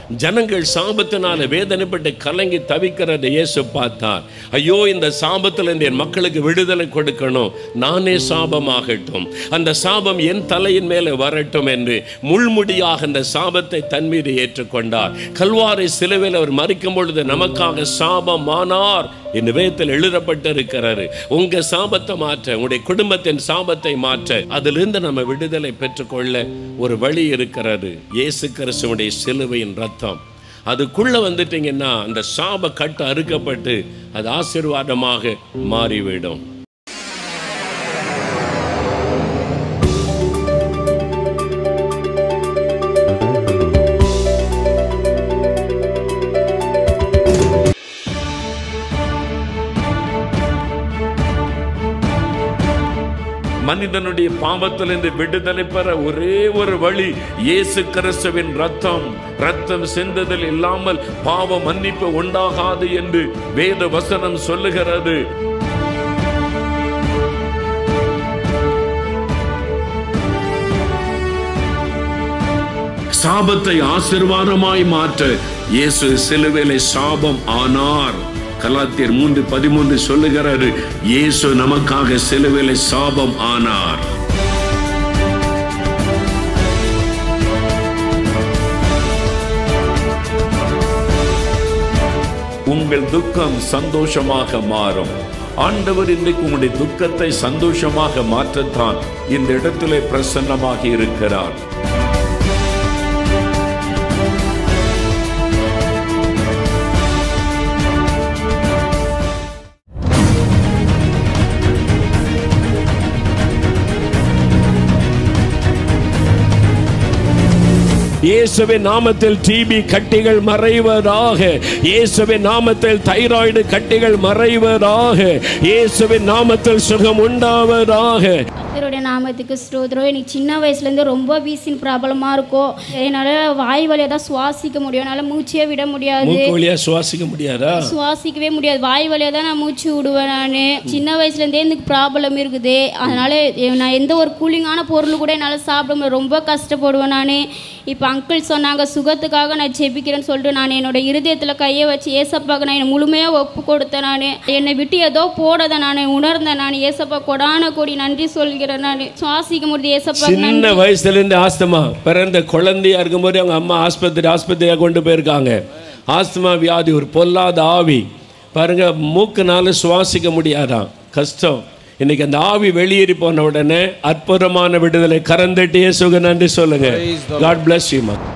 ஜனங்கள் சாபத்தினால வேதனைப்பட்டு கலங்கி தவிக்கிறதை இயேசு பார்த்தார் ஐயோ இந்த சாபத்தில் என் மக்களுக்கு விடுதலை கொடுக்கணும் நானே சாபமாகட்டும் அந்த சாபம் என் தலையின் மேலே வரட்டும் என்று முள்முடியாக அந்த சாபத்தை தன் மீது ஏற்றுக்கொண்டார் கல்வாரை சிலுவையில் அவர் மறிக்கும் பொழுது நமக்காக சாபமானார் என்று வேதத்தில் எழுதப்பட்டிருக்கிறாரு உங்க சாபத்தை மாற்ற உங்களுடைய குடும்பத்தின் சாபத்தை மாற்ற அதிலிருந்து நம்ம விடுதலை பெற்றுக்கொள்ள ஒரு வழி இருக்கிறது இயேசு கிறிஸ்துவனுடைய சிலுவையின் ரத்தம் அதுக்குள்ள வந்துட்டீங்கன்னா அந்த சாப கட்டு அறுக்கப்பட்டு அது ஆசீர்வாதமாக மாறிவிடும் மனிதனுடைய பாவத்திலிருந்து விடுதலை பெற ஒரே ஒரு வழி இயேசு கிறிஸ்துவின் ரத்தம் ரத்தம் சிந்ததில் இல்லாமல் பாவ மன்னிப்பு உண்டாகாது என்று வேத வசனம் சொல்லுகிறது சாபத்தை ஆசிர்வாதமாய் மாற்ற இயேசு சிலுவையிலே சாபம் ஆனார் கலாத்தியர் மூன்று பதிமூன்று சொல்லுகிறாரு இயேசு நமக்காக சிலுவையிலே சாபம் ஆனார் உங்கள் துக்கம் சந்தோஷமாக மாறும் ஆண்டவர் இன்றைக்கு உங்களுடைய துக்கத்தை சந்தோஷமாக மாற்றத்தான் இந்த இடத்திலே பிரசன்னமாக இருக்கிறார் இயேசுவின் நாமத்தில் டிபி கட்டிகள் மறைவதாக இயேசுவின் நாமத்தில் தைராய்டு கட்டிகள் மறைவதாக இயேசுவின் நாமத்தில் சுகம் உண்டாவதாக கர்த்தருடைய நாமத்துக்கு ஸ்தோத்திரம் எனக்கு சின்ன வயசுலேருந்து ரொம்ப வீசின் ப்ராப்ளமாக இருக்கும் என்னால் வாய் வழியாக தான் சுவாசிக்க முடியும் என்னால் மூச்சே விட முடியாது மூக்கு வழியா சுவாசிக்க முடியாதா சுவாசிக்கவே முடியாது வாய் வழியாக தான் நான் மூச்சு விடுவேன் நான் சின்ன வயசுலேருந்தே எனக்கு ப்ராப்ளம் இருக்குது அதனால் நான் எந்த ஒரு கூலிங்கான பொருள் கூட என்னால் சாப்பிட முடியாது ரொம்ப கஷ்டப்படுவேன் நான் இப்போ அங்கிள் சொன்னாங்க சுகத்துக்காக நான் ஜெபிக்கிறேன்னு சொல்லிட்டு நான் என்னோட இருதயத்தில் கையை வச்சு ஏசப்பாக்கு நான் என்னை முழுமையாக ஒப்பு கொடுத்தேன் நான் என்னை விட்டு ஏதோ போடதை நான் உணர்ந்தேன் நான் ஏசப்பா கொடான கொடி நன்றி சொல்கிறேன் நான் சுவாசிக்க முடியுது ஏசப்பா சின்ன வயசுல இருந்து ஆஸ்துமா பிறந்த குழந்தையா இருக்கும்போது அவங்க அம்மா ஆஸ்பத்திரி ஆஸ்பத்திரியா கொண்டு போயிருக்காங்க ஆஸ்துமா வியாதி ஒரு பொல்லாத ஆவி பாருங்க மூக்குனால சுவாசிக்க முடியாதான் கஷ்டம் இன்னைக்கு அந்த ஆவி வெளியேறி போன உடனே அற்புதமான விடுதலை கரந்தட்டியே சுக நன்றி சொல்லுங்க காட் பிளஸ் யூ மா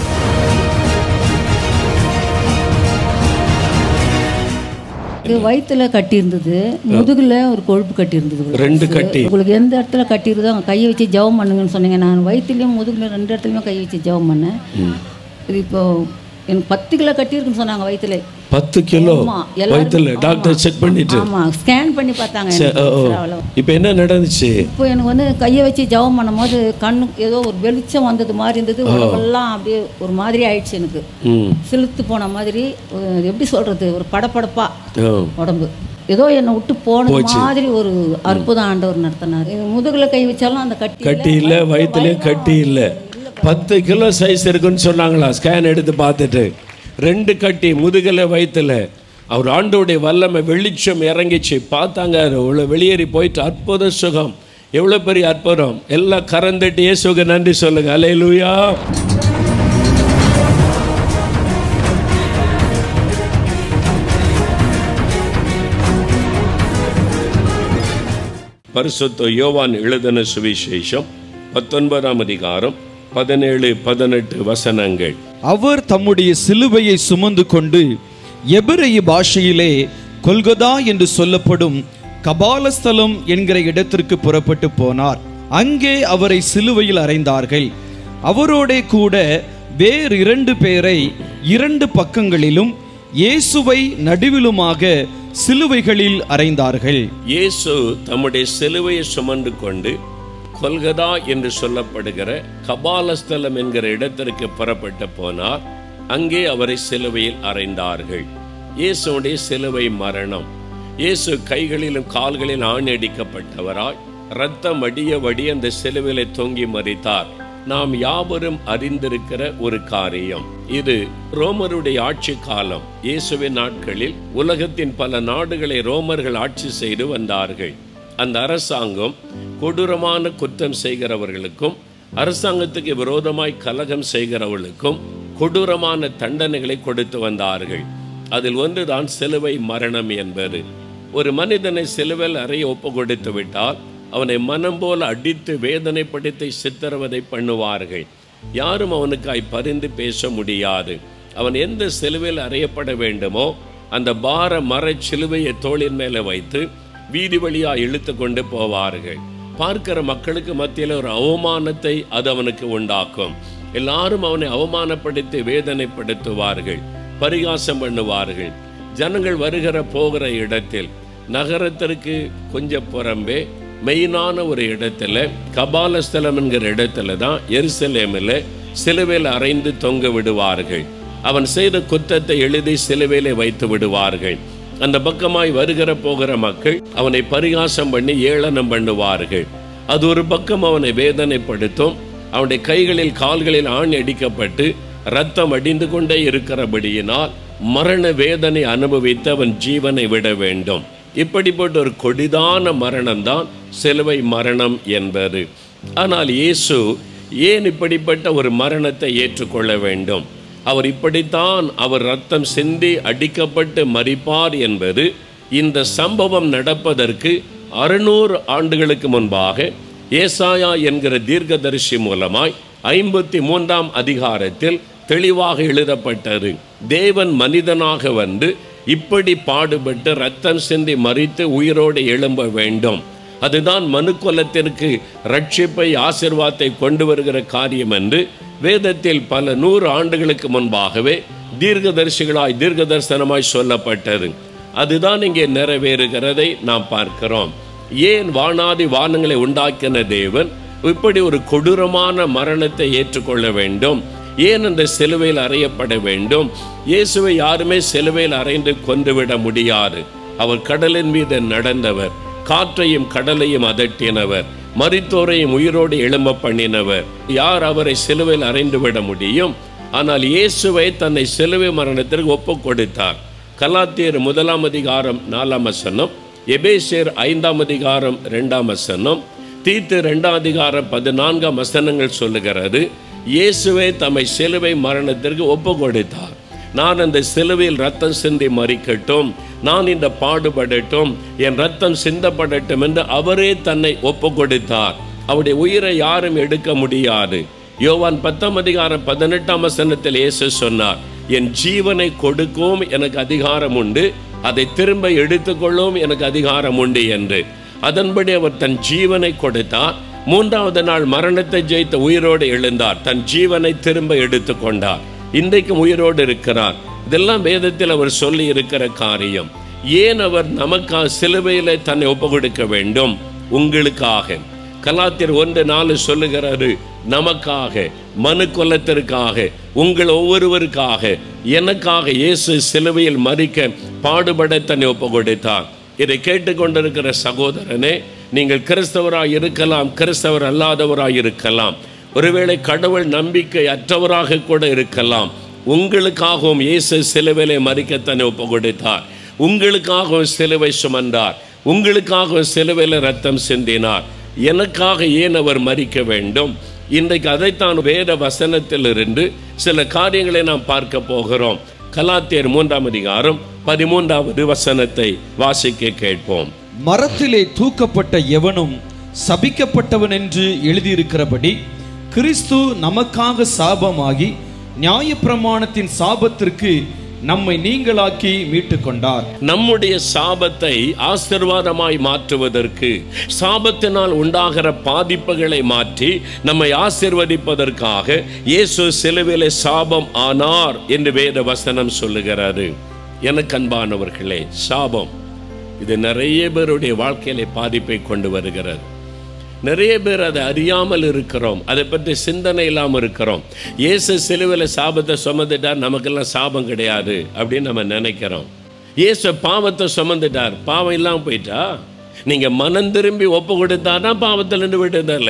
இது வயிற்றுல கட்டி இருந்தது முதுகுல ஒரு கொழுப்பு கட்டி இருந்தது உங்களுக்கு. ரெண்டு கட்டி உங்களுக்கு எந்த இடத்துல கட்டி இருக்குதோ அங்கே கையை வச்சு ஜெபம் பண்ணுங்கன்னு சொன்னீங்க நான் வயிற்றுலையும் முதுகுல ரெண்டு இடத்துலையுமே கையை வச்சு ஜெபம் பண்ணேன் இது இப்போ எனக்கு பத்து கிலோ கட்டி இருக்குன்னு சொன்னாங்க வயிற்றுல பத்து கிலோ ஆமா, எல்லாரும் வயிற்றுல டாக்டர் செக் பண்ணிட்டு ஆமாம் ஸ்கேன் பண்ணி பார்த்தாங்க சரி, எனக்கு. ஓ, ஓ. சரி, அவ்வளோ. இப்போ என்ன நடந்துச்சு இப்போ எனக்கு வந்து கையை வச்சு ஜெபம் பண்ணும்போது கண்ணு ஏதோ ஒரு வெளிச்சம் வந்தது மாதிரி இருந்தது உடம்பெல்லாம் அப்படியே ஒரு மாதிரி ஆயிடுச்சு எனக்கு ம் சிலுத்து போன மாதிரி ஒரு- எப்படி சொல்றது ஒரு படபடப்பா ஓ உடம்பு ஏதோ என்னை விட்டு போன மாதிரி ஒரு அற்புதம் ஆண்டவர் நடத்தினார் முதுகுல கை வச்சாலும் அந்த கட்டி கட்டி இல்லை வயிற்றுலேயும் கட்டி இல்லை பத்து கிலோ சைஸ் இருக்குன்னு சொன்னாங்களா ஸ்கேன் எடுத்து பார்த்துட்டு ரெண்டு கட்டி முதுகில் வயிற்றுல அவர் ஆண்டோடைய வல்லமை வெளிச்சம் இறங்கிச்சு பார்த்தாங்க இவ்வளோ வெளியேறி போயிட்டு அற்புத சுகம் எவ்வளோ பெரிய அற்புதம் எல்லாம் கறந்துட்டியே சுக நன்றி சொல்லுங்க அலையலூயா பரிசுத்த யோவான் எழுதின சுவிசேஷம் பத்தொன்பதாம் அதிகாரம் பதினேழு பதினெட்டு வசனங்கள் அவர் தம்முடைய சிலுவையை சுமந்து கொண்டு எபிரெய பாஷையிலே கொல்கொதா என்று சொல்லப்படும் கபாலஸ்தலம் என்கிற இடத்திற்கு புறப்பட்டு போனார் அங்கே அவரை சிலுவையில் அறைந்தார்கள் அவரோடே கூட வேறு இரண்டு பேரை இரண்டு பக்கங்களிலும் இயேசுவை நடுவிலுமாக சிலுவைகளில் அறைந்தார்கள் இயேசு தம்முடைய சிலுவையை சுமந்து கொண்டு கொல்கதா என்று சொல்லப்படுகிற கபாலஸ்தலம் என்கிற இடத்திற்கு புறப்பட்டு போனார் அங்கே அவரை சிலுவையில் அறைந்தார்கள் இயேசுடைய சிலுவை மரணம் இயேசு கைகளிலும் கால்களிலும் ஆணி அடிக்கப்பட்டவராய் ரத்தம் வடிய வடிய அந்த சிலுவையிலே தொங்கி மறித்தார் நாம் யாவரும் அறிந்திருக்கிற ஒரு காரியம் இது ரோமருடைய ஆட்சி காலம் இயேசுவின் நாட்களில் உலகத்தின் பல நாடுகளை ரோமர்கள் ஆட்சி செய்து வந்தார்கள் அந்த அரசாங்கம் கொடூரமான குற்றம் செய்கிறவர்களுக்கும் அரசாங்கத்துக்கு விரோதமாய் கலகம் செய்கிறவர்களுக்கும் கொடூரமான தண்டனைகளை கொடுத்து வந்தார்கள் அதில் ஒன்றுதான் சிலுவை மரணம் என்பது ஒரு மனிதனை சிலுவையில் அறைய ஒப்பு கொடுத்து விட்டால் அவனை மனம் போல அடித்து வேதனைப்படுத்தி சித்திரவதை பண்ணுவார்கள் யாரும் அவனுக்காய் பரிந்து பேச முடியாது அவன் எந்த சிலுவையில் அறையப்பட வேண்டுமோ அந்த பார மர சிலுவையை தோளின் மேலே வைத்து வீதி வழியா இழுத்து கொண்டு போவார்கள் பார்க்கிற மக்களுக்கு மத்தியில் ஒரு அவமானத்தை அது அவனுக்கு உண்டாக்கும் எல்லாரும் அவனை அவமானப்படுத்தி வேதனைப்படுத்துவார்கள் பரிகாசம் பண்ணுவார்கள் ஜனங்கள் வருகிற போகிற இடத்தில் நகரத்திற்கு கொஞ்சம் புறம்பே மெயினான ஒரு இடத்துல கபாலஸ்தலம் என்கிற இடத்துல தான் எருசலேமில் சிலுவையில் அறைந்து தொங்க விடுவார்கள் அவன் செய்த குற்றத்தை எழுதி சிலுவையிலே வைத்து விடுவார்கள் அந்த பக்கமாய் வருகிற போகிற மக்கள் அவனை பரிகாசம் பண்ணி ஏளனம் பண்ணுவார்கள் அது ஒரு பக்கம் அவனை வேதனைப்படுத்தும் அவனுடைய கைகளில் கால்களில் ஆணி அடிக்கப்பட்டு ரத்தம் அடிந்து கொண்டே இருக்கிறபடியினால் மரண வேதனை அனுபவித்து அவன் ஜீவனை விட வேண்டும் இப்படிப்பட்ட ஒரு கொடிதான மரணம்தான் சிலுவை மரணம் என்பது ஆனால் இயேசு ஏன் இப்படிப்பட்ட ஒரு மரணத்தை ஏற்றுக்கொள்ள வேண்டும் அவர் இப்படித்தான் அவர் ரத்தம் சிந்தி அடிக்கப்பட்டு மரிப்பார் என்பது இந்த சம்பவம் நடப்பதற்கு அறுநூறு ஆண்டுகளுக்கு முன்பாக ஏசாயா என்கிற தீர்க்கதரிசி மூலமாய் ஐம்பத்தி மூன்றாம் அதிகாரத்தில் தெளிவாக எழுதப்பட்டது தேவன் மனிதனாக வந்து இப்படி பாடுபட்டு ரத்தம் சிந்தி மறித்து உயிரோடு எழும்ப வேண்டும் அதுதான் மனுக்குலத்திற்கு ரட்சிப்பை ஆசிர்வாதத்தை கொண்டு வருகிற காரியம் என்று வேதத்தில் பல நூறு ஆண்டுகளுக்கு முன்பாகவே தீர்க்கதரிசிகளாய் தீர்க்க தரிசனமாய் சொல்லப்பட்டது அதுதான் இங்கே நிறைவேறுகிறதை நாம் பார்க்கிறோம் ஏன் வானாதி வானங்களை உண்டாக்கின தேவன் இப்படி ஒரு கொடூரமான மரணத்தை ஏற்றுக்கொள்ள வேண்டும் ஏன் அந்த சிலுவையில் அறையப்பட வேண்டும் இயேசுவை யாருமே சிலுவையில் அறைந்து கொன்றுவிட முடியாது அவர் கடலின் மீது நடந்தவர் காற்றையும் கடலையும் அதட்டினவர் மரித்தோரையும் உயிரோடு எழும்ப பண்ணினவர் யார் அவரை சிலுவையில் அறைந்து விட முடியும் ஆனால் இயேசுவை தன்னை சிலுவை மரணத்திற்கு ஒப்பு கொடுத்தார் கலாத்தியர் முதலாம் அதிகாரம் நாலாம் வசனம் எபேசியர் ஐந்தாம் அதிகாரம் ரெண்டாம் வசனம் தீத்து ரெண்டாம் அதிகாரம் பதினான்காம் வசனங்கள் சொல்லுகிறது இயேசுவே தம்மை சிலுவை மரணத்திற்கு ஒப்பு கொடுத்தார் நான் அந்த சிலுவையில் ரத்தம் சிந்தி மறிக்கட்டும் நான் இந்த பாடுபடட்டும் என் ரத்தம் சிந்தப்படட்டும் என்று அவரே தன்னை ஒப்பு கொடுத்தார் அவருடைய உயிரை யாரும் எடுக்க முடியாது யோவான் பத்தாம் அதிகாரம் பதினெட்டாம் வசனத்தில் இயேசு சொன்னார் என் ஜீவனை கொடுக்கவும் எனக்கு அதிகாரம் உண்டு அதை திரும்ப எடுத்துக்கொள்ளவும் எனக்கு அதிகாரம் உண்டு என்று அதன்படி அவர் தன் ஜீவனை கொடுத்தார் மூன்றாவது நாள் மரணத்தை ஜெயித்த உயிரோடு எழுந்தார் தன் ஜீவனை திரும்ப எடுத்துக்கொண்டார் இன்றைக்கும் உயிரோடு இருக்கிறார் இதெல்லாம் வேதத்தில் அவர் சொல்லி இருக்கிற காரியம் ஏன் அவர் நமக்காக சிலுவையில தன்னை ஒப்பு கொடுக்க வேண்டும் உங்களுக்காக கலாத்தியர் ஒன்று நாலு சொல்லுகிறாரு நமக்காக மனு கொல்லத்திற்காக உங்கள் ஒவ்வொருவருக்காக எனக்காக இயேசு சிலுவையில் மறிக்க பாடுபட தன்னை ஒப்பு கொடுத்தார் இதை கேட்டுக்கொண்டிருக்கிற சகோதரனே நீங்கள் கிறிஸ்தவராய் இருக்கலாம் கிறிஸ்தவர் அல்லாதவராய் இருக்கலாம் ஒருவேளை கடவுள் நம்பிக்கை அற்றவராக கூட இருக்கலாம் உங்களுக்காகவும் இயேசு சிலுவையிலே மறிக்கத்தனை ஒப்பு கொடுத்தார் உங்களுக்காகவும் சிலுவை சுமந்தார் உங்களுக்காகவும் சிலுவையில் ரத்தம் சிந்தினார் எனக்காக ஏன் அவர் மறிக்க வேண்டும் இன்றைக்கு அதைத்தான் வேத வசனத்திலிருந்து சில காரியங்களை நாம் பார்க்க போகிறோம் கலாத்தியர் மூன்றாம் அதிகாரம் பதிமூன்றாவது வசனத்தை வாசிக்க கேட்போம் மரத்திலே தூக்கப்பட்ட எவனும் சபிக்கப்பட்டவன் என்று எழுதியிருக்கிறபடி கிறிஸ்து நமக்காக சாபமாகி நியாயப்பிரமாணத்தின் சாபத்திற்கு நம்மை நீங்களாக்கி மீட்டுக்கொண்டார் நம்முடைய சாபத்தை ஆசிர்வாதமாய் மாற்றுவதற்கு சாபத்தினால் உண்டாகிற பாதிப்புகளை மாற்றி நம்மை ஆசிர்வதிப்பதற்காக இயேசு சிலுவிலே சாபம் ஆனார் என்று வேத வசனம் சொல்லுகிறாரு எனக்கு அன்பானவர்களே சாபம் இது நிறைய பேருடைய வாழ்க்கையில பாதிப்பை கொண்டு வருகிறது நிறைய பேர் அதை அறியாமல் இருக்கிறோம் அதை பற்றி சிந்தனை இல்லாமல் இருக்கிறோம் இயேசு சிலுவையில் சாபத்தை சுமந்துட்டார் நமக்கெல்லாம் சாபம் கிடையாது அப்படின்னு நம்ம நினைக்கிறோம் இயேசு பாவத்தை சுமந்துட்டார் பாவம் இல்லாமல் போயிட்டா நீங்கள் மனம் திரும்பி ஒப்பு கொடுத்தாதான் பாவத்தில் நின்று விட்டதில்லை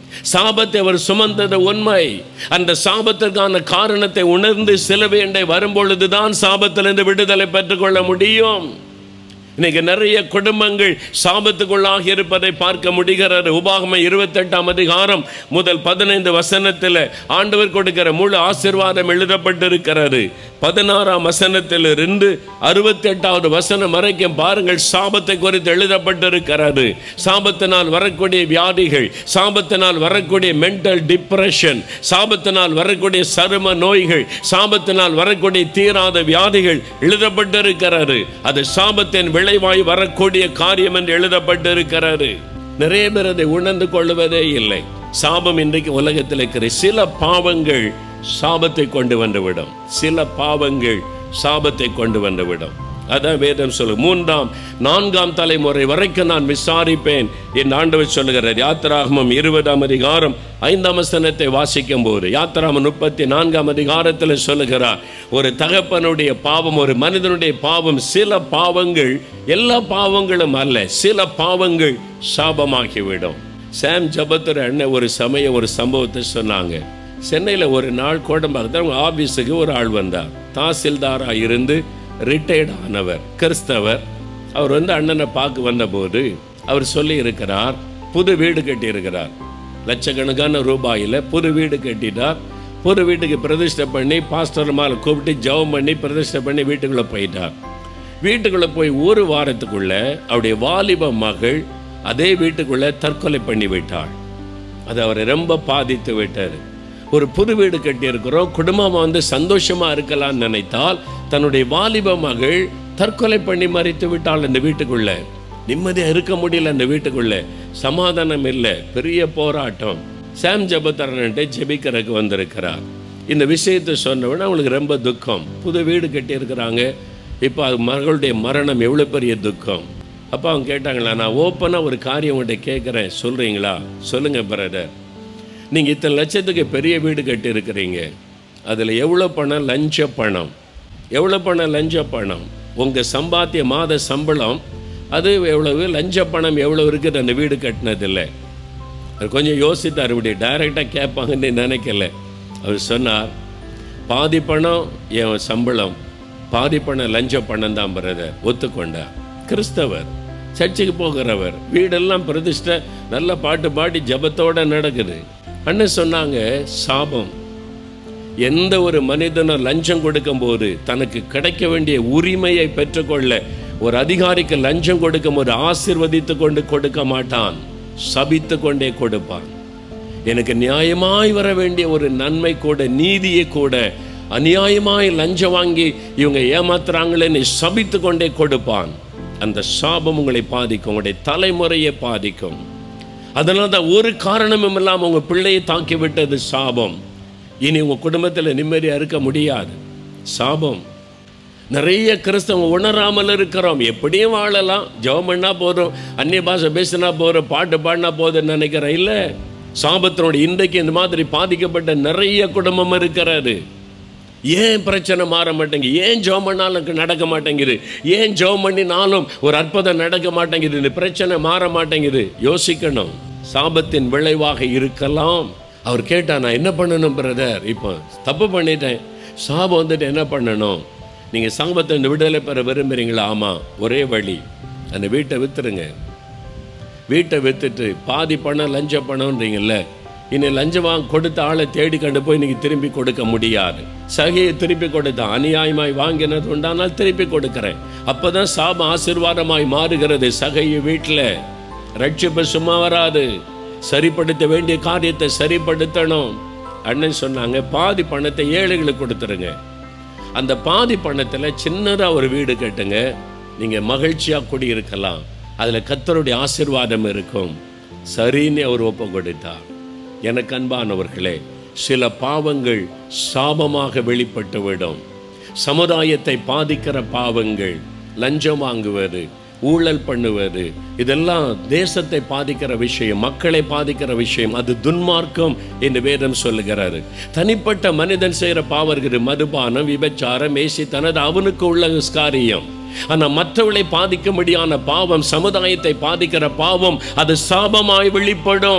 சாபத்தை அவர் சுமந்தது உண்மை அந்த சாபத்திற்கான காரணத்தை உணர்ந்து சிலுவையண்டை வரும்பொழுதுதான் சாபத்திலிருந்து விடுதலை பெற்றுக்கொள்ள முடியும் இன்னைக்கு நிறைய குடும்பங்கள் சாபத்துக்குள்ளாகி இருப்பதை பார்க்க முடிகிறது உபாகம இருபத்தெட்டாம் அதிகாரம் முதல் பதினைந்து வசனத்தில் ஆண்டவர் கொடுக்கிற முழு ஆசிர்வாதம் எழுதப்பட்டிருக்கிறது பதினாறாம் வசனத்திலிருந்து அறுபத்தி எட்டாவது வசனம் வரைக்கும் பாருங்கள் சாபத்தை குறித்து எழுதப்பட்டிருக்கிறது சாபத்தினால் வரக்கூடிய வியாதிகள் சாபத்தினால் வரக்கூடிய மென்டல் டிப்ரெஷன் சாபத்தினால் வரக்கூடிய சரும நோய்கள் சாபத்தினால் வரக்கூடிய தீராத வியாதிகள் எழுதப்பட்டிருக்கிறது அது சாபத்தின் விளைவாய் வரக்கூடிய காரியம் என்று எழுதப்பட்டிருக்கிறது நிறைய பேர் அதை உணர்ந்து கொள்வதே இல்லை சாபம் இன்றைக்கு உலகத்தில் இருக்கிற சில பாவங்கள் சாபத்தை கொண்டு வந்துவிடும் சில பாவங்கள் சாபத்தை கொண்டு வந்துவிடும் அதான் வேதம் சொல்லு மூன்றாம் நான்காம் தலைமுறை வரைக்கும் நான் விசாரிப்பேன் என் ஆண்டவர் சொல்லுகிறார் யாத்திராகமம் இருபதாம் அதிகாரம் ஐந்தாம் வசனத்தை வாசிக்கும் போது யாத்திராமம் முப்பத்தி நான்காம் அதிகாரத்தில் சொல்லுகிறார் ஒரு தகப்பனுடைய பாவம் ஒரு மனிதனுடைய பாவம் சில பாவங்கள் எல்லா பாவங்களும் அல்ல சில பாவங்கள் சாபமாகிவிடும் சாம் ஜபத்துற அண்ணன் ஒரு சமயம் ஒரு சம்பவத்தை சொன்னாங்க சென்னையில் ஒரு நாள் கோடம்பாக்கத்தில் அவங்க ஆபீஸுக்கு ஒரு ஆள் வந்தார் தாசில்தாராக இருந்து ரிட்டையர்ட் ஆனவர் கிறிஸ்தவர் அவர் வந்து அண்ணனை பார்க்க வந்தபோது அவர் சொல்லி இருக்கிறார் புது வீடு கட்டி இருக்கிறார் லட்சக்கணக்கான ரூபாயில் புது வீடு கட்டிட்டார் புது வீட்டுக்கு பிரதிஷ்டை பண்ணி பாஸ்டர் மேலே கூப்பிட்டு ஜெபம் பண்ணி பிரதிஷ்டை பண்ணி வீட்டுக்குள்ளே போயிட்டார் வீட்டுக்குள்ளே போய் ஒரு வாரத்துக்குள்ள அவருடைய வாலிப மகள் அதே வீட்டுக்குள்ளே தற்கொலை பண்ணி விட்டாள் அது அவரை ரொம்ப பாதித்து விட்டார் ஒரு புது வீடு கட்டியிருக்கிறோம் குடும்பமாக வந்து சந்தோஷமாக இருக்கலாம்னு நினைத்தால் தன்னுடைய வாலிப மகள் தற்கொலை பண்ணி மறித்து விட்டாள் அந்த வீட்டுக்குள்ள நிம்மதியாக இருக்க முடியல அந்த வீட்டுக்குள்ள சமாதானம் இல்லை பெரிய போராட்டம் சாம் ஜபத்தரன்ட்டு ஜெபிக்கிறதுக்கு வந்திருக்கிறார் இந்த விஷயத்தை சொன்னவொடனே அவங்களுக்கு ரொம்ப துக்கம் புது வீடு கட்டியிருக்கிறாங்க இப்போ அது மகளுடைய மரணம் எவ்வளோ பெரிய துக்கம் அப்போ அவங்க கேட்டாங்களா நான் ஓப்பனாக ஒரு காரியம் உங்கள்கிட்ட கேட்குறேன் சொல்கிறீங்களா சொல்லுங்கள் பிரதர் நீங்கள் இத்தனை லட்சத்துக்கு பெரிய வீடு கட்டியிருக்கிறீங்க அதில் எவ்வளோ பணம் லஞ்ச பணம் எவ்வளோ பணம் லஞ்ச பணம் உங்கள் சம்பாத்திய மாத சம்பளம் அது எவ்வளவு லஞ்ச பணம் எவ்வளோ இருக்குது அந்த வீடு கட்டினதில்லை அவர் கொஞ்சம் யோசித்தார் இப்படி டைரெக்டாக கேட்பாங்கன்னு நினைக்கல அவர் சொன்னார் பாதி பணம் என் சம்பளம் பாதி பணம் லஞ்ச பணம் தான் பிரதர் ஒத்துக்கொண்டார் கிறிஸ்தவர் சர்ச்சுக்கு போகிறவர் வீடெல்லாம் பிரதிஷ்டை நல்ல பாட்டு பாடி ஜபத்தோட நடக்குது அண்ணன் சொன்னாங்க சாபம் எந்த ஒரு மனிதனும் லஞ்சம் கொடுக்கும்போது தனக்கு கிடைக்க வேண்டிய உரிமையை பெற்றுக்கொள்ள ஒரு அதிகாரிக்கு லஞ்சம் கொடுக்கும் ஒரு ஆசிர்வதித்து கொண்டு கொடுக்க மாட்டான் சபித்து கொண்டே கொடுப்பான் எனக்கு நியாயமாய் வர வேண்டிய ஒரு நன்மை கூட நீதியை கூட அநியாயமாய் லஞ்சம் வாங்கி இவங்க ஏமாத்துறாங்களேன்னு சபித்து கொண்டே கொடுப்பான் அந்த சாபம் உங்களை பாதிக்கும் உங்களுடைய தலைமுறையை பாதிக்கும் அதனால தான் ஒரு காரணமும் இல்லாமல் உங்கள் பிள்ளையை தாக்கி விட்டது சாபம் இனி உங்கள் குடும்பத்தில் நிம்மதியாக இருக்க முடியாது சாபம் நிறைய கிறிஸ்தவங்க உணராமல் இருக்கிறோம் எப்படியும் வாழலாம் ஜெபம் பண்ணா போதும் அந்நிய பாஷை பேசினா போதும் பாட்டு பாடினா போதும்னு நினைக்கிறேன் இல்லை சாபத்தினோட இன்றைக்கு இந்த மாதிரி பாதிக்கப்பட்ட நிறைய குடும்பம் இருக்கிறது ஏன் பிரச்சனை மாற மாட்டேங்குது ஏன் ஜெபம் பண்ணாலும் நடக்க மாட்டேங்குது ஏன் ஜெபம் பண்ணினாலும் ஒரு அற்புதம் நடக்க மாட்டேங்குது இந்த பிரச்சனை மாற மாட்டேங்குது யோசிக்கணும் சாபத்தின் விளைவாக இருக்கலாம் அவர் கேட்டா நான் என்ன பண்ணணும் பிரதர் இப்போ தப்பு பண்ணிட்டேன் சாபம் வந்துட்டு என்ன பண்ணணும் நீங்கள் சாபத்தை இந்த விடுதலை பெற விரும்புகிறீங்களா ஆமாம் ஒரே வழி அந்த வீட்டை வித்துருங்க வீட்டை வித்துட்டு பாதி பணம் லஞ்ச பணம்ன்றீங்கல்ல இனி லஞ்சம் வாங்க கொடுத்த ஆளை தேடி கண்டு போய் இன்னைக்கு திரும்பி கொடுக்க முடியாது சகையை திருப்பி கொடுத்தான் அநியாயமாய் வாங்கினது உண்டானால் திருப்பி கொடுக்கிறேன் அப்பதான் சாபம் ஆசீர்வாதமாய் மாறுகிறது சகையை வீட்டில் ரட்சிப்பு சும்மா வராது சரிப்படுத்த வேண்டிய காரியத்தை சரிப்படுத்தணும் அண்ணன் சொன்னாங்க பாதி பணத்தை ஏழைகளுக்கு கொடுத்துருங்க அந்த பாதி பணத்தில் சின்னதாக ஒரு வீடு கட்டுங்க நீங்கள் மகிழ்ச்சியாக குடியிருக்கலாம் அதில் கத்தருடைய ஆசீர்வாதம் இருக்கும் சரின்னு அவர் ஒப்பு கொடுத்தார் எனக்கு அன்பானவர்களே சில பாவங்கள் சாபமாக வெளிப்பட்டு விடும் சமுதாயத்தை பாதிக்கிற பாவங்கள் லஞ்சம் வாங்குவது ஊழல் பண்ணுவது இதெல்லாம் தேசத்தை பாதிக்கிற விஷயம் மக்களை பாதிக்கிற விஷயம் அது துன்மார்க்கம் என்று வேதம் சொல்லுகிறாரு தனிப்பட்ட மனிதன் செய்கிற பாவர்கள் மதுபானம் விபச்சாரம் ஏசி தனது அவனுக்கு உள்ள காரியம் ஆனால் மற்றவர்களை பாதிக்கும்படியான பாவம் சமுதாயத்தை பாதிக்கிற பாவம் அது சாபமாய் வெளிப்படும்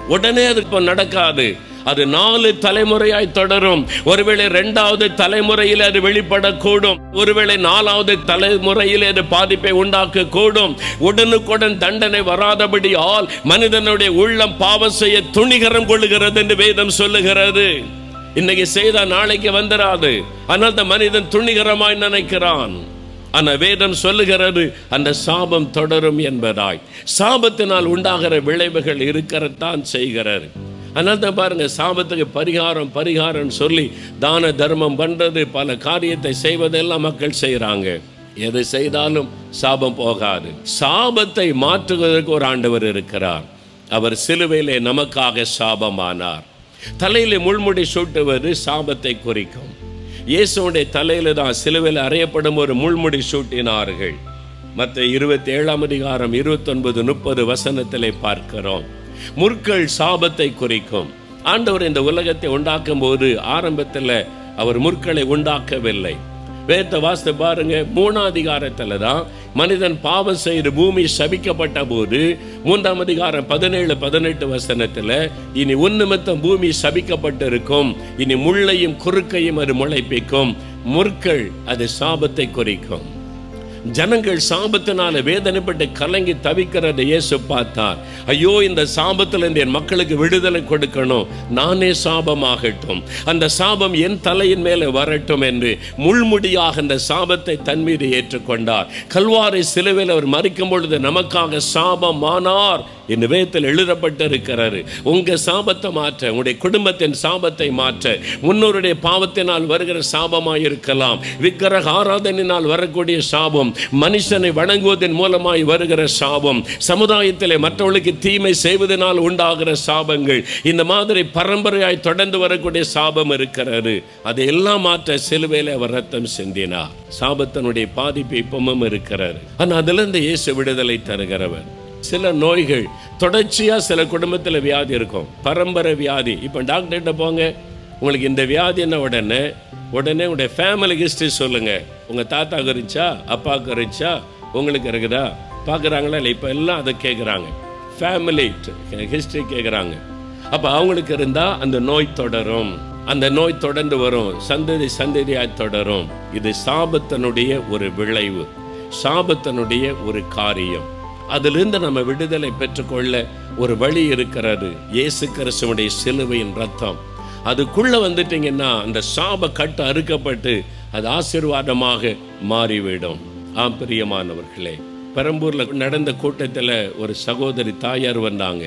உடனே அது இப்போ நடக்காது அது நாலு தலைமுறையாய் தொடரும் ஒருவேளை இரண்டாவது தலைமுறையில் அது வெளிப்படக்கூடும் ஒருவேளை நாலாவது தலைமுறையில் அது பாதிப்பை உண்டாக்க கூடும் உடனுக்குடன் தண்டனை வராதபடி ஆல் மனிதனுடைய உள்ளம் பாவம் செய்ய துணிகரம் கொள்ளுகிறது என்று வேதம் சொல்லுகிறது இன்னைக்கு செய்தா நாளைக்கு வந்துராது ஆனால் அந்த மனிதன் துணிகரமாய் நினைக்கிறான் ஆனா வேதம் சொல்லுகிறது அந்த சாபம் தொடரும் என்பதாய் சாபத்தினால் உண்டாகிற விளைவுகள் இருக்கறத்தான் செய்கிறார் அதனால தான் பாருங்க சாபத்துக்கு பரிகாரம் பரிகாரம் சொல்லி தான தர்மம் பண்றது பல காரியத்தை செய்வதெல்லாம் மக்கள் செய்கிறாங்க எது செய்தாலும் சாபம் போகாது சாபத்தை மாற்றுவதற்கு ஒரு ஆண்டவர் இருக்கிறார் அவர் சிலுவையிலே நமக்காக சாபமானார் தலையில முள்முடி சூட்டுவது சாபத்தை குறிக்கும் இயேசுடைய தலையில தான் சிலுவையில் அறையப்படும் ஒரு முள்முடி சூட்டினார்கள் மற்ற இருபத்தி ஏழாம் அதிகாரம் இருபத்தொன்பது முப்பது வசனத்திலே பார்க்கிறோம் முற்கள் சாபத்தை குறிக்கும் ஆண்டவர் இந்த உலகத்தை உண்டாக்கும் போது ஆரம்பத்தில் அவர் முற்களை உண்டாக்கவில்லை வேத்த வாஸ்து பாருங்க மூணாம் அதிகாரத்துல தான் மனிதன் பாவம் செய்து பூமி சபிக்கப்பட்ட போது மூன்றாம் அதிகாரம் பதினேழு பதினெட்டு வசனத்துல இனி உன்னிமித்தம் பூமி சபிக்கப்பட்டிருக்கும் இனி முள்ளையும் குறுக்கையும் அது முளைப்பிக்கும் முற்கள் அது சாபத்தை குறிக்கும் ஜனங்கள் சாபத்தினால வேதனைப்பட்டு கலங்கி தவிக்கிறத இயேசு பார்த்தார் ஐயோ இந்த சாபத்தில் என் மக்களுக்கு விடுதலை கொடுக்கணும் நானே சாபமாகட்டும் அந்த சாபம் என் தலையின் மேலே வரட்டும் என்று முள்முடியாக அந்த சாபத்தை தன் மீது ஏற்றுக்கொண்டார் கல்வாரை சிலுவையில் அவர் மறிக்கும் பொழுது நமக்காக சாபமானார் என்று வேதத்தில் எழுதப்பட்டிருக்கிறாரு உங்க சாபத்தை மாற்ற உங்களுடைய குடும்பத்தின் சாபத்தை மாற்ற முன்னோருடைய பாவத்தினால் வருகிற சாபமாய் இருக்கலாம் விக்கிரக ஆராதனையினால் வரக்கூடிய சாபம் மனுஷனை வணங்குவதன் மூலமாய் வருகிற சாபம் சமுதாயத்திலே மற்றவர்களுக்கு தீமை செய்வதனால் உண்டாகிற சாபங்கள் இந்த மாதிரி பரம்பரையாய் தொடர்ந்து வரக்கூடிய சாபம் இருக்கிறது அதையெல்லாம் மாற்ற சிலுவையில் அவர் ரத்தம் சிந்தினார் சாபத்தினுடைய பாதிப்பு இப்பவும் இருக்கிறார் ஆனால் அதிலிருந்து இயேசு விடுதலை தருகிறவர் சில நோய்கள் தொடர்ச்சியா சில குடும்பத்தில் வியாதி இருக்கும் பரம்பரை வியாதி இப்போ டாக்டர்கிட்ட போங்க உங்களுக்கு இந்த வியாதின உடனே உடனே உங்களுடைய ஃபேமிலி ஹிஸ்ட்ரி சொல்லுங்க உங்க தாத்தாக்கு இருந்துச்சா அப்பாவுக்கு இருந்துச்சா உங்களுக்கு இருக்குதா பார்க்குறாங்களா இல்லை இப்போ எல்லாம் அதை கேட்குறாங்க ஃபேமிலி ஹிஸ்ட்ரி கேட்குறாங்க அப்போ அவங்களுக்கு இருந்தால் அந்த நோய் தொடரும் அந்த நோய் தொடர்ந்து வரும் சந்ததி சந்ததியாய் தொடரும் இது சாபத்தினுடைய ஒரு விளைவு சாபத்தினுடைய ஒரு காரியம் அதிலிருந்து நம்ம விடுதலை பெற்றுக்கொள்ள ஒரு வழி இருக்கிறது இயேசு கிறிஸ்துவனுடைய சிலுவையின் ரத்தம் அதுக்குள்ள வந்துட்டீங்கன்னா அந்த சாப கட்டு அறுக்கப்பட்டு அது ஆசீர்வாதமாக மாறிவிடும் ஆம் பிரியமானவர்களே பெரம்பூர்ல நடந்த கூட்டத்தில் ஒரு சகோதரி தாயார் வந்தாங்க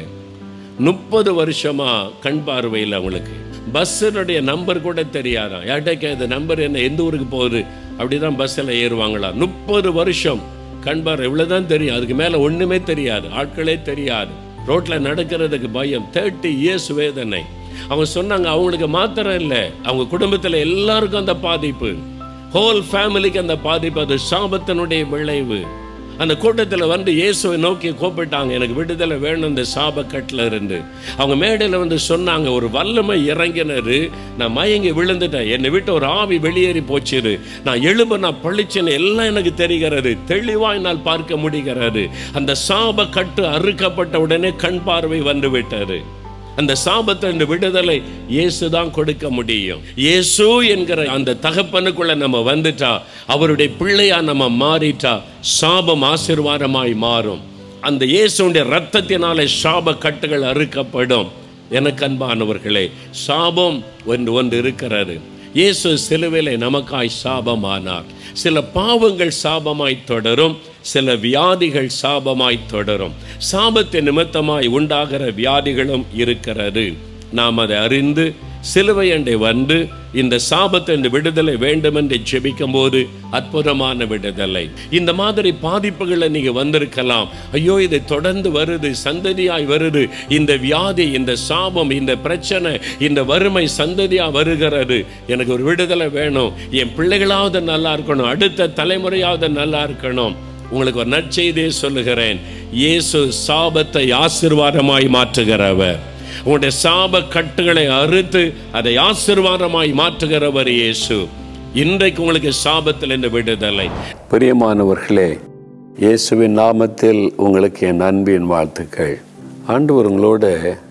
முப்பது வருஷமா கண் பார்வையில் அவங்களுக்கு பஸ்ஸினுடைய நம்பர் கூட தெரியாதான் யார்கிட்ட இந்த நம்பர் என்ன எந்த ஊருக்கு போகுது அப்படிதான் பஸ்ஸில் ஏறுவாங்களா முப்பது வருஷம் கண் பார்வை இவ்வளவுதான் தெரியும் அதுக்கு மேல ஒண்ணுமே தெரியாது ஆட்களே தெரியாது ரோட்ல நடக்கிறதுக்கு பயம் தேர்ட்டி இயர்ஸ் வேதனை அவங்க சொன்னாங்க அவங்களுக்கு மாத்திரம் இல்லை அவங்க குடும்பத்துல எல்லாருக்கும் அந்த பாதிப்பு ஹோல் ஃபேமிலிக்கு அந்த பாதிப்பு அது சாபத்தினுடைய விளைவு அந்த கூட்டத்தில் வந்து இயேசுவை நோக்கி கூப்பிட்டாங்க எனக்கு விடுதலை வேணும் இந்த சாபக்கட்டில் இருந்து அவங்க மேடையில் வந்து சொன்னாங்க ஒரு வல்லமை இறங்கினரு நான் மயங்கி விழுந்துட்டேன் என்னை விட்டு ஒரு ஆவி வெளியேறி போச்சிரு நான் எழும்ப நான் பளிச்சுன்னு எல்லாம் எனக்கு தெரிகிறது தெளிவாய் நான் பார்க்க முடிகிறது அந்த சாப கட்டு அறுக்கப்பட்ட உடனே கண் பார்வை வந்து விட்டது அந்த சாபத்தை இந்த விடுதலை இயேசு தான் கொடுக்க முடியும் இயேசு என்கிற அந்த தகப்பனுக்குள்ள நம்ம வந்துட்டா அவருடைய பிள்ளையா நம்ம மாறிட்டா சாபம் ஆசீர்வாதமாய் மாறும் அந்த இயேசுடைய ரத்தத்தினாலே சாப கட்டுகள் அறுக்கப்படும் எனக்கு அன்பானவர்களே சாபம் ஒன்று ஒன்று இருக்கிறது இயேசு சிலுவிலை நமக்காய் சாபமானார் சில பாவங்கள் சாபமாய் தொடரும் சில வியாதிகள் சாபமாய் தொடரும் சாபத்தின் நிமித்தமாய் உண்டாகிற வியாதிகளும் இருக்கிறது நாம் அதை அறிந்து சிலுவை அண்டை வந்து இந்த சாபத்தின் விடுதலை வேண்டும் என்று ஜெபிக்கும் போது அற்புதமான விடுதலை இந்த மாதிரி பாதிப்புகளை நீங்க வந்திருக்கலாம் ஐயோ இது தொடர்ந்து வருது சந்ததியாய் வருது இந்த வியாதி இந்த சாபம் இந்த பிரச்சனை இந்த வறுமை சந்ததியா வருகிறது எனக்கு ஒரு விடுதலை வேணும் என் பிள்ளைகளாவது நல்லா இருக்கணும் அடுத்த தலைமுறையாவது நல்லா இருக்கணும் உங்களுக்கு ஒரு நற்செய்தியை சொல்லுகிறேன் இயேசு சாபத்தை ஆசிர்வாதமாய் மாற்றுகிறவர் உங்களுடைய சாப கட்டுகளை அறுத்து அதை ஆசிர்வாதமாய் மாற்றுகிறவர் இயேசு இன்றைக்கு உங்களுக்கு சாபத்தில் இந்த விடுதலை பிரியமானவர்களே இயேசுவின் நாமத்தில் உங்களுக்கு என் அன்பின் வாழ்த்துக்கள் ஆண்டவர் உங்களோட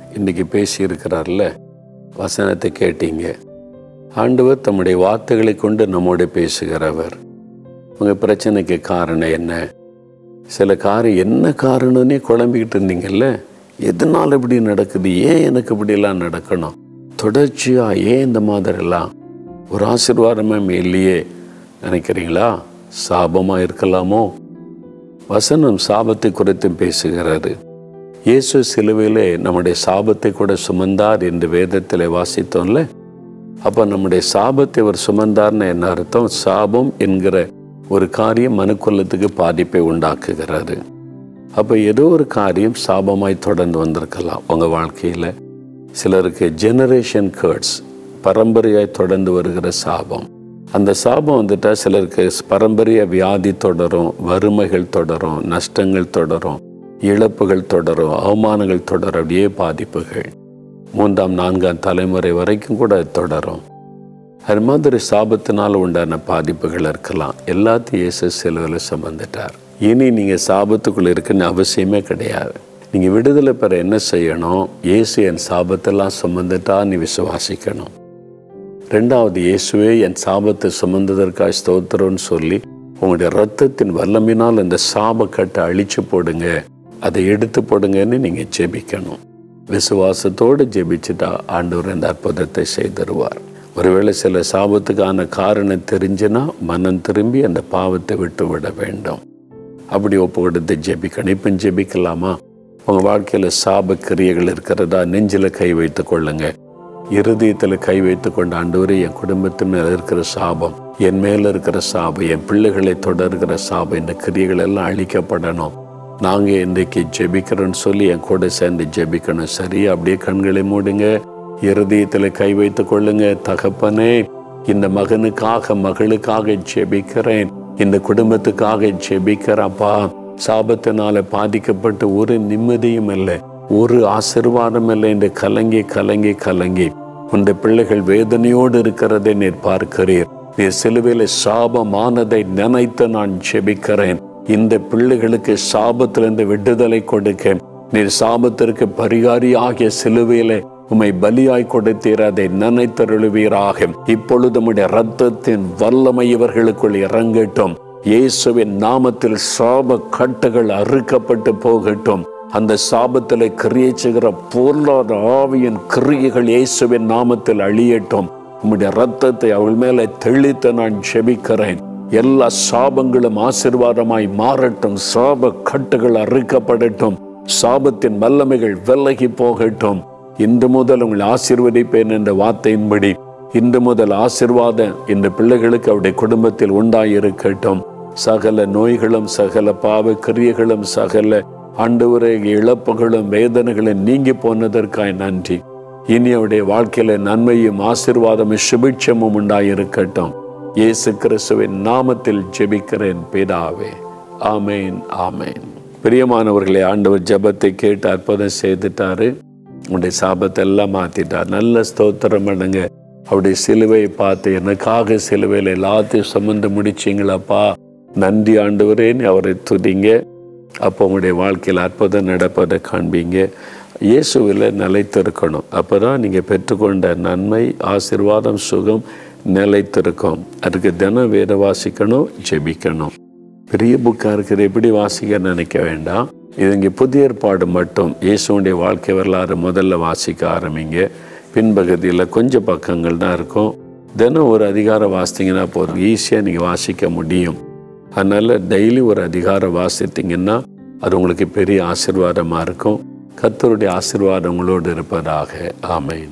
இன்னைக்கு பேசியிருக்கிறார்ல வசனத்தை கேட்டீங்க ஆண்டவர் தம்முடைய வார்த்தைகளை கொண்டு நம்மோடு பேசுகிறவர் உங்கள் பிரச்சனைக்கு காரணம் என்ன சில காரியம் என்ன காரணம்னே குழம்பிக்கிட்டு இருந்தீங்கல்ல எதனால் இப்படி நடக்குது ஏன் எனக்கு இப்படிலாம் நடக்கணும் தொடர்ச்சியாக ஏன் இந்த மாதிரிலாம் ஒரு ஆசீர்வாதமே இல்லையே நினைக்கிறீங்களா சாபமாக இருக்கலாமோ வசனம் சாபத்தை குறித்தும் பேசுகிறாரு இயேசு சிலுவையிலே நம்முடைய சாபத்தை கூட சுமந்தார் என்று வேதத்தில் வாசித்தோம்ல அப்போ நம்முடைய சாபத்தை அவர் சுமந்தார்னு என்ன அர்த்தம் சாபம் என்கிற ஒரு காரியம் மனுக்குலத்துக்கு பாதிப்பை உண்டாக்குகிறது அப்போ ஏதோ ஒரு காரியம் சாபமாய் தொடர்ந்து வந்திருக்கலாம் உங்கள் வாழ்க்கையில் சிலருக்கு ஜெனரேஷன் கேர்ட்ஸ் பரம்பரையாய் தொடர்ந்து வருகிற சாபம் அந்த சாபம் வந்துட்டா சிலருக்கு பரம்பரைய வியாதி தொடரும் வறுமைகள் தொடரும் நஷ்டங்கள் தொடரும் இழப்புகள் தொடரும் அவமானங்கள் தொடரும் அப்படியே பாதிப்புகள் மூன்றாம் நான்காம் தலைமுறை வரைக்கும் கூட அது தொடரும் அது மாதிரி சாபத்தினால் உண்டான பாதிப்புகள் இருக்கலாம் எல்லாத்தையும் இயேசு சிலுவையில் சுமந்துட்டார் இனி நீங்கள் சாபத்துக்குள்ள இருக்குன்னு அவசியமே கிடையாது நீங்கள் விடுதலை பெற என்ன செய்யணும் இயேசு என் சாபத்தெல்லாம் சுமந்துட்டா நீ விசுவாசிக்கணும் ரெண்டாவது இயேசுவே என் சாபத்தை சுமந்ததற்காக ஸ்தோத்திரம்னு சொல்லி உங்களுடைய ரத்தத்தின் வல்லமினால் அந்த சாபக்கட்டை அழிச்சு போடுங்க அதை எடுத்து போடுங்கன்னு நீங்கள் ஜெபிக்கணும் விசுவாசத்தோடு ஜெபிச்சுட்டா ஆண்டவர் இந்த அற்புதத்தை செய்தருவார் ஒருவேளை சில சாபத்துக்கான காரணம் தெரிஞ்சுன்னா மனம் திரும்பி அந்த பாவத்தை விட்டு விட வேண்டும் அப்படி ஒப்பு கொடுத்து ஜெபிக்கணும் இப்போ ஜெபிக்கலாமா உங்கள் வாழ்க்கையில் சாப கிரியைகள் இருக்கிறதா நெஞ்சில் கை வைத்து கொள்ளுங்க இருதயத்தில் கை வைத்து கொண்ட ஆண்டவரே என் குடும்பத்தின் மேல இருக்கிற சாபம் என் மேல இருக்கிற சாபம் என் பிள்ளைகளை தொடர்கிற சாபம் இந்த கிரியைகள் எல்லாம் அழிக்கப்படணும் நாங்கள் இன்றைக்கு ஜெபிக்கிறோன்னு சொல்லி என் கூட சேர்ந்து ஜெபிக்கணும் சரி அப்படியே கண்களை மூடுங்க இருதயத்தில் கை வைத்து கொள்ளுங்க தகப்பனே இந்த மகனுக்காக மகளுக்காக ஜெபிக்கிறேன் இந்த குடும்பத்துக்காக ஜெபிக்கிறப்பா சாபத்தினால பாதிக்கப்பட்டு ஒரு நிம்மதியும் இல்லை ஒரு ஆசிர்வாதம் இல்லை என்று கலங்கி கலங்கி கலங்கி உந்த பிள்ளைகள் வேதனையோடு இருக்கிறதை நீர் பார்க்கிறீர் நீர் சிலுவையில் சாபமானதை நினைத்து நான் ஜெபிக்கிறேன் இந்த பிள்ளைகளுக்கு சாபத்திலிருந்து விடுதலை கொடுக்க நீர் சாபத்திற்கு பரிகாரி ஆகிய சிலுவையிலே உம்மை பலியாய் கொடுத்தீர் அதை நினைத்தருளுவீராக இப்பொழுது உம்முடைய ரத்தத்தின் வல்லமை இவர்களுக்குள் இறங்கட்டும் இயேசுவின் நாமத்தில் சாப கட்டுகள் அறுக்கப்பட்டு போகட்டும் அந்த சாபத்தில் கிரியை செய்கிற பொருளாத ஆவியின் கிரியைகள் இயேசுவின் நாமத்தில் அழியட்டும் உம்முடைய ரத்தத்தை அவள் மேலே தெளித்து நான் ஜெபிக்கிறேன் எல்லா சாபங்களும் ஆசிர்வாதமாய் மாறட்டும் சாப கட்டுகள் அறுக்கப்படட்டும் சாபத்தின் வல்லமைகள் விலகி போகட்டும் இன்று முதல் உங்களை ஆசீர்வதிப்பேன் என்ற வார்த்தையின்படி இன்று முதல் ஆசிர்வாதம் இந்த பிள்ளைகளுக்கு அவருடைய குடும்பத்தில் உண்டாயிருக்கட்டும் சகல நோய்களும் சகல பாவ கிரியைகளும் சகல ஆண்டவரை இழப்புகளும் வேதனைகளும் நீங்கி போனதற்காய் நன்றி இனி அவருடைய வாழ்க்கையில நன்மையும் ஆசிர்வாதமும் சுபிட்சமும் உண்டாயிருக்கட்டும் இயேசு கிறிஸ்துவின் நாமத்தில் ஜெபிக்கிறேன் பிதாவே ஆமேன் ஆமேன் பிரியமானவர்களே ஆண்டவர் ஜெபத்தை கேட்டு அற்புதம் செய்துட்டாரு உடைய சாபத்தை எல்லாம் மாத்திட்டார் நல்ல ஸ்தோத்திரம் பண்ணுங்க அவருடைய சிலுவையை பார்த்து எனக்காக சிலுவையில் எல்லாத்தையும் சுமந்து முடிச்சிங்களப்பா நன்றி ஆண்டவரேன்னு அவரை துதிங்க அப்போ உங்களுடைய வாழ்க்கையில் அற்புதம் நடப்பதை காண்பீங்க இயேசுவில் நிலைத்திருக்கணும் அப்போ தான் நீங்கள் பெற்றுக்கொண்ட நன்மை ஆசிர்வாதம் சுகம் நிலைத்திருக்கும் அதுக்கு தினம் வேத வாசிக்கணும் ஜெபிக்கணும் பெரிய புக்காக இருக்கிற எப்படி வாசிக்க நினைக்க வேண்டாம் இது இங்கே புதிய ஏற்பாடு மட்டும் இயேசுடைய வாழ்க்கை வரலாறு முதல்ல வாசிக்க ஆரம்பிங்க பின்பகுதியில் கொஞ்சம் பக்கங்கள் தான் இருக்கும் தினம் ஒரு அதிகாரம் வாசித்தீங்கன்னா போதும் ஈஸியாக நீங்கள் வாசிக்க முடியும் அதனால் டெய்லி ஒரு அதிகாரம் வாசித்தீங்கன்னா அது உங்களுக்கு பெரிய ஆசிர்வாதமாக இருக்கும் கர்த்தருடைய ஆசிர்வாதம் உங்களோடு இருப்பதாக ஆமேன்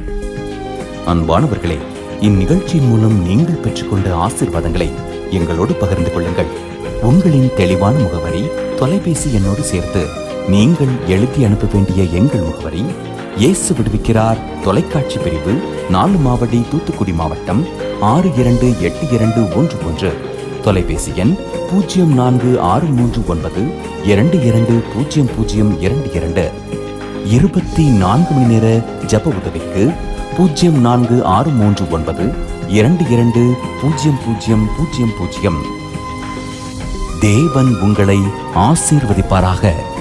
அன்பானவர்களே இந்நிகழ்ச்சியின் மூலம் நீங்கள் பெற்றுக்கொண்ட ஆசிர்வாதங்களை எங்களோடு பகிர்ந்து கொள்ளுங்கள் உங்களின் தெளிவான முகவரி தொலைபேசி எண்ணோடு சேர்த்து நீங்கள் எழுதி அனுப்ப வேண்டிய எங்கள் முகவரி இயேசு விடுவிக்கிறார் தொலைக்காட்சி பிரிவு நாலு மாவடி தூத்துக்குடி மாவட்டம் ஆறு இரண்டு எட்டு இரண்டு ஒன்று ஒன்று தொலைபேசி எண் பூஜ்ஜியம் நான்கு ஆறு மூன்று ஒன்பது இரண்டு இரண்டு பூஜ்ஜியம் பூஜ்ஜியம் இரண்டு இரண்டு இருபத்தி நான்கு மணி நேர ஜப உதவிக்கு பூஜ்ஜியம் நான்கு ஆறு மூன்று ஒன்பது இரண்டு இரண்டு பூஜ்ஜியம் பூஜ்ஜியம் பூஜ்ஜியம் பூஜ்ஜியம் தேவன் உங்களை ஆசீர்வதிப்பாராக